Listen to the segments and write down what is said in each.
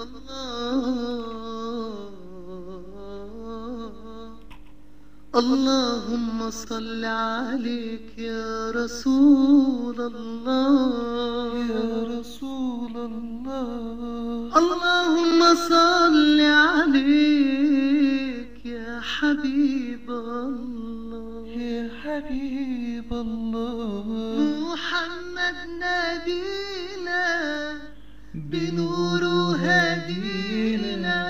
الله اللهم صل عليك يا رسول الله يا رسول الله اللهم صل عليك يا حبيب الله يا حبيب الله محمد نبينا بنور هدينا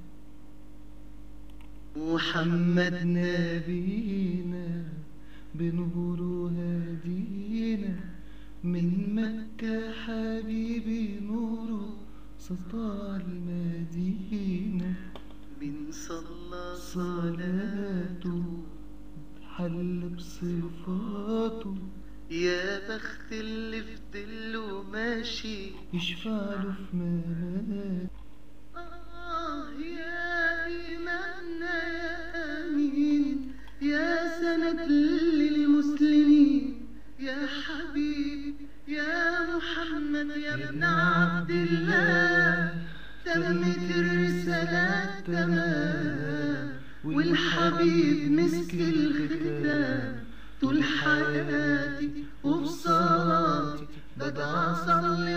محمد نبينا بنور هدينا من مكة حبيبي نوره سطع المدينة من صلى صلاته حل بصفاته يا بخت اللي في ظله ماشي يشفع له في منامات آه يا إيماننا يا أمين يا سند للمسلمين يا حبيب يا محمد يا ابن عبد الله تمت الرسالات تمام والحبيب مسك الختام طول حياتي وبصلاتي بدعى أصلي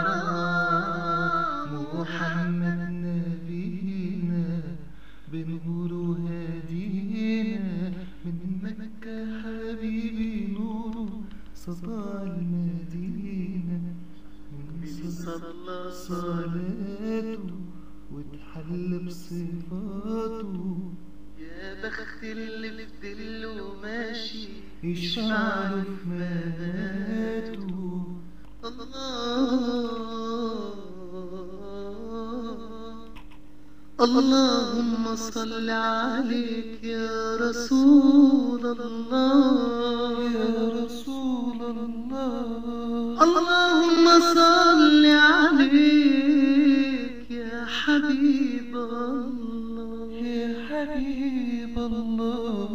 وراه محمد نبينا بنور هدينا من مكة حبيبي نور سطع المدينة من صلى صلاته وتحل بصفاته يا بخت اللي في ظله ماشي يشفع له في مناته الله اللهم صل عليك يا رسول الله يا رسول الله اللهم صل عليك يا حبيب الله يا حبيب الله